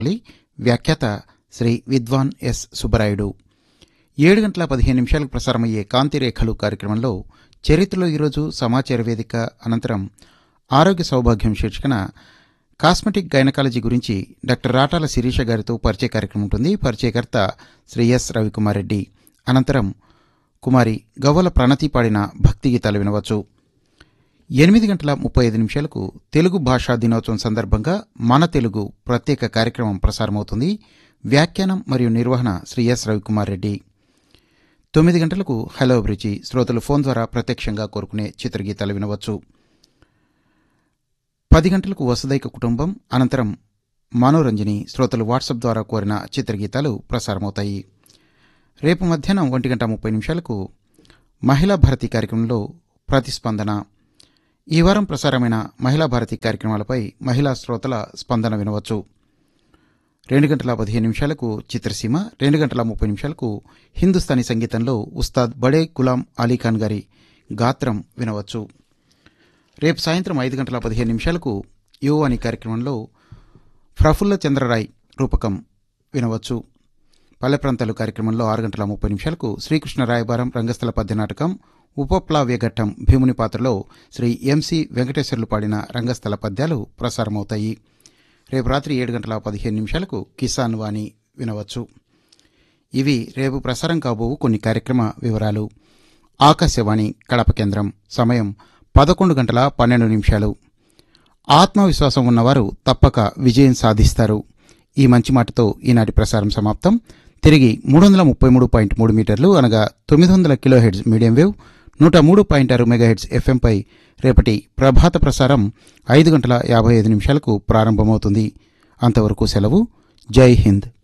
వ్యాఖ్యాత శ్రీ విద్వాన్ ఎస్ సుబ్బరాయుడు ఏడు గంటల పదిహేను నిమిషాలకు ప్రసారమయ్యే కాంతిరేఖలు కార్యక్రమంలో చరిత్రలో ఈరోజు సమాచార వేదిక అనంతరం ఆరోగ్య సౌభాగ్యం శీర్షికన కాస్మెటిక్ గైనకాలజీ గురించి డాక్టర్ రాటాల శిరీష గారితో పరిచయ కార్యక్రమం ఉంటుంది పరిచయకర్త శ్రీ ఎస్ రవికుమార్ రెడ్డి అనంతరం కుమారి గవ్వల ప్రణతి పాడిన భక్తి గీతాలు వినవచ్చు ఎనిమిది గంటల ముప్పై ఐదు నిమిషాలకు తెలుగు భాషా దినోత్సవం సందర్భంగా మన తెలుగు ప్రత్యేక కార్యక్రమం ప్రసారమవుతుంది వ్యాఖ్యానం మరియు నిర్వహణ శ్రీ ఎస్ రవికుమార్ రెడ్డి తొమ్మిది గంటలకు హలో అభిరుచి శ్రోతలు ఫోన్ ద్వారా ప్రత్యక్షంగా కోరుకునే చిత్రగీతాలు వినవచ్చు పది గంటలకు వసుదైక కుటుంబం అనంతరం మనోరంజని శ్రోతలు వాట్సాప్ ద్వారా కోరిన చిత్రగీతాలు ప్రసారమవుతాయి రేపు మధ్యాహ్నం ఒంటి గంట ముప్పై నిమిషాలకు మహిళా భారతి కార్యక్రమంలో ప్రతిస్పందన ఈ వారం ప్రసారమైన మహిళా భారతి కార్యక్రమాలపై మహిళా శ్రోతల స్పందన వినవచ్చు రెండు గంటల పదిహేను నిమిషాలకు చిత్రసీమ రెండు గంటల ముప్పై నిమిషాలకు హిందుస్థానీ సంగీతంలో ఉస్తాద్ బడే గులాం అలీఖాన్ గారి గాత్రం వినవచ్చు రేపు సాయంత్రం ఐదు గంటల పదిహేను నిమిషాలకు యువ అనే కార్యక్రమంలో ప్రఫుల్ల చంద్రరాయ్ రూపకం వినవచ్చు పల్లె ప్రాంతాలు కార్యక్రమంలో ఆరు గంటల ముప్పై నిమిషాలకు శ్రీకృష్ణ రాయబారం రంగస్థల పద్య నాటకం ఉపప్లావ్యఘట్టం భీముని పాత్రలో శ్రీ ఎంసి వెంకటేశ్వర్లు పాడిన రంగస్థల పద్యాలు ప్రసారమవుతాయి రేపు రాత్రి ఏడు గంటల పదిహేను నిమిషాలకు కిసాన్ వాణి వినవచ్చు ఇవి రేపు ప్రసారం కాబోవు కొన్ని కార్యక్రమ వివరాలు ఆకాశవాణి కడప కేంద్రం సమయం పదకొండు గంటల పన్నెండు నిమిషాలు ఆత్మవిశ్వాసం ఉన్నవారు తప్పక విజయం సాధిస్తారు ఈ మంచి మాటతో ఈనాటి ప్రసారం సమాప్తం తిరిగి మూడు వందల ముప్పై మూడు పాయింట్ మూడు మీటర్లు అనగా తొమ్మిది వందల కిలో హెడ్స్ మీడియం వేవ్ నూట మూడు పాయింట్ ఆరు మెగాహెడ్స్ ఎఫ్ఎంపై రేపటి ప్రభాత ప్రసారం ఐదు గంటల యాభై ఐదు నిమిషాలకు ప్రారంభమవుతుంది అంతవరకు సెలవు జై హింద్